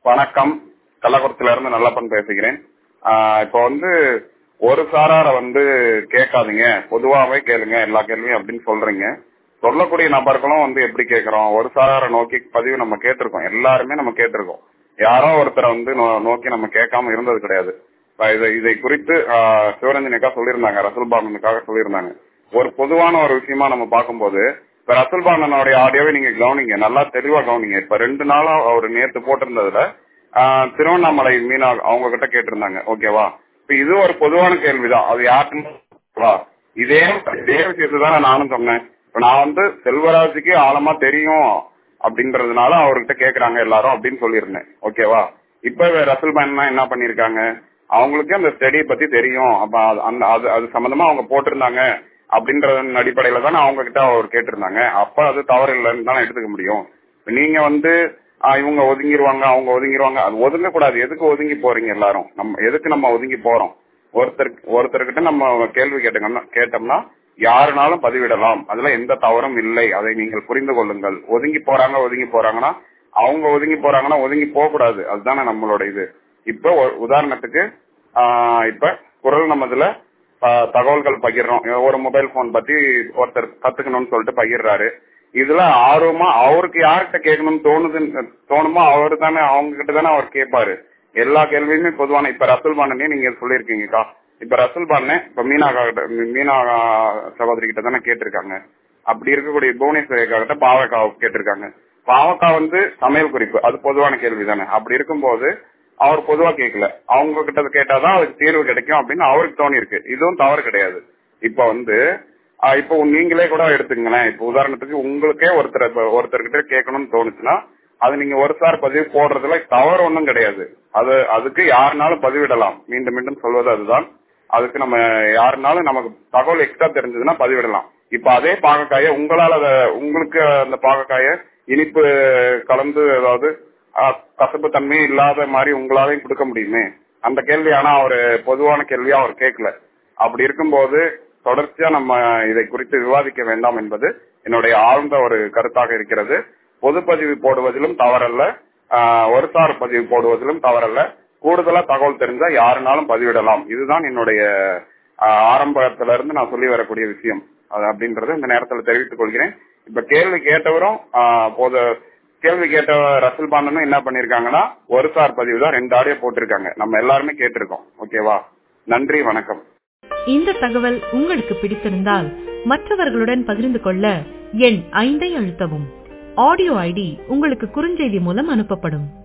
வணக்கம் கள்ளக்குறிச்சியில இருந்து நல்லப்பன் பேசுகிறேன் ஆஹ் இப்போ வந்து ஒரு சாரார வந்து கேட்காதீங்க பொதுவாவே கேளுங்க எல்லா கேள்வியும் அப்படின்னு சொல்றீங்க சொல்லக்கூடிய நபர்களும் வந்து எப்படி கேட்கிறோம் ஒரு சாரார நோக்கி பதிவு நம்ம கேட்டிருக்கோம் எல்லாருமே நம்ம கேட்டிருக்கோம் யாரோ ஒருத்தரை வந்து நோ- நோக்கி நம்ம கேட்காம இருந்தது கிடையாது இப்ப இதை இதை குறித்து ஆஹ், சிவரஞ்சனிக்கா சொல்லியிருந்தாங்க ரசூல் பானனுக்காக சொல்லியிருந்தாங்க ஒரு பொதுவான ஒரு விஷயமா நம்ம பார்க்கும்போது இப்ப ரசூல் பானனுடைய ஆடியோவை நீங்க கவனிங்க நல்லா தெளிவா கவனிங்க இப்ப ரெண்டு நாளா அவர் நேத்து போட்டிருந்ததுல ஆஹ், திருவண்ணாமலை மீனா அவங்க கிட்ட கேட்டிருந்தாங்க ஓகேவா இப்ப இது ஒரு பொதுவான கேள்விதான் அது யாருக்குன்னு இதே இதே விஷயத்தை தானே நானும் சொன்னேன் இப்ப நான் வந்து செல்வராஜுக்கு ஆழமா தெரியும் அப்படின்றதுனால அவர்கிட்ட கேக்குறாங்க எல்லாரும் அப்படின்னு சொல்லியிருந்தேன் ஓகேவா இப்ப ரசல் பேன்னா என்ன பண்ணிருக்காங்க அவங்களுக்கு அந்த ஸ்டடியை பத்தி தெரியும் அப்ப அது- அந்த அது அது சம்பந்தமா அவங்க போட்டிருந்தாங்க அப்படின்றதன் அடிப்படையில தானே அவங்க கிட்ட அவர் கேட்டிருந்தாங்க அப்ப அது தவறு இல்லைன்னு தானே எடுத்துக்க முடியும் இப்ப நீங்க வந்து ஆஹ், இவங்க ஒதுங்கிருவாங்க அவங்க ஒதுங்கிருவாங்க அது ஒதுங்க கூடாது எதுக்கு ஒதுங்கி போறீங்க எல்லாரும் நம்ம எதுக்கு நம்ம ஒதுங்கி போறோம் ஒருத்தர் ஒருத்தர்கிட்ட நம்ம கேள்வி கேட்டோம்னா கேட்டோம்னா யாருனாலும் பதிவிடலாம் அதுல எந்த தவறும் இல்லை அதை நீங்கள் புரிந்து கொள்ளுங்கள் ஒதுங்கி போறாங்க ஒதுங்கி போறாங்கன்னா அவங்க ஒதுங்கி போறாங்கன்னா ஒதுங்கி போக கூடாது அதுதானே நம்மளோட இது இப்ப ஒரு உதாரணத்துக்கு ஆஹ், இப்ப குரல் நமதுல ஆஹ், தகவல்கள் பகிர்றோம் ஒரு மொபைல் போன் பத்தி ஒருத்தர் கத்துக்கணும்னு சொல்லிட்டு பகிர்றாரு இதுல ஆர்வமா அவருக்கு யார்கிட்ட கேட்கணும்னு தோணுதுன்னு தோணுமோ அவரு தானே அவங்க கிட்ட தானே அவர் கேட்பாரு எல்லா கேள்வியுமே பொதுவான இப்ப ரசூல் பாண்டனே நீங்க சொல்லியிருக்கீங்கக்கா இப்ப ரசூல் பாண்டனே இப்ப மீனா கிட்ட மீனா சகோதரி கிட்ட தானே கேட்டிருக்காங்க அப்படி இருக்கக்கூடிய புவனேஸ்வரி அக்கா கிட்ட பாவக்கா கேட்டிருக்காங்க பாவக்கா வந்து சமையல் குறிப்பு அது பொதுவான கேள்வி தானே அப்படி இருக்கும்போது அவர் பொதுவா கேட்கல அவங்க கிட்ட கேட்டாதான் அதுக்கு தீர்வு கிடைக்கும் அப்படின்னு அவருக்கு தோணி இருக்கு இதுவும் தவறு கிடையாது இப்ப வந்து ஆஹ் இப்போ நீங்களே கூட எடுத்துங்களேன் இப்போ உதாரணத்துக்கு உங்களுக்கே ஒருத்தர் இப்ப ஒருத்தர்கிட்ட கேட்கணும்னு தோணுச்சுன்னா அது நீங்க ஒரு சார் பதிவு போடுறதுல தவறு ஒன்றும் கிடையாது அது அதுக்கு யாருனாலும் பதிவிடலாம் மீண்டும் மீண்டும் சொல்வது அதுதான் அதுக்கு நம்ம யாருனாலும் நமக்கு தகவல் எக்ஸ்ட்ரா தெரிஞ்சதுன்னா பதிவிடலாம் இப்ப அதே பாகக்காய உங்களால அத உங்களுக்கு அந்த பாகக்காய இனிப்பு கலந்து அதாவது ஆஹ், கசப்பு தன்மை இல்லாத மாதிரி உங்களாலையும் கொடுக்க முடியுமே அந்த கேள்வி ஆனா அவர் பொதுவான கேள்வியா அவர் கேட்கல அப்படி இருக்கும்போது தொடர்ச்சியா நம்ம இதை குறித்து விவாதிக்க வேண்டாம் என்பது என்னுடைய ஆழ்ந்த ஒரு கருத்தாக இருக்கிறது பொதுப்பதிவு போடுவதிலும் தவறல்ல ஆஹ், ஒரு சார் பதிவு போடுவதிலும் தவறல்ல கூடுதலா தகவல் தெரிஞ்சா யாருனாலும் பதிவிடலாம் இதுதான் என்னுடைய ஆஹ், ஆரம்பத்துல இருந்து நான் சொல்லி வரக்கூடிய விஷயம் அது அப்படின்றத இந்த நேரத்துல தெரிவித்துக் கொள்கிறேன் இப்ப கேள்வி கேட்டவரும் ஆஹ், போத கேள்வி கேட்ட ரசல் பாண்டனும் என்ன பண்ணிருக்காங்கன்னா ஒரு சார் பதிவு தான் ரெண்டு ஆடியோ போட்டிருக்காங்க நம்ம எல்லாருமே கேட்டிருக்கோம் ஓகேவா நன்றி வணக்கம் இந்த தகவல் உங்களுக்கு பிடித்திருந்தால் மற்றவர்களுடன் பகிர்ந்து கொள்ள எண் ஐந்தை அழுத்தவும் ஆடியோ ஐடி உங்களுக்கு குறுஞ்செய்தி மூலம் அனுப்பப்படும்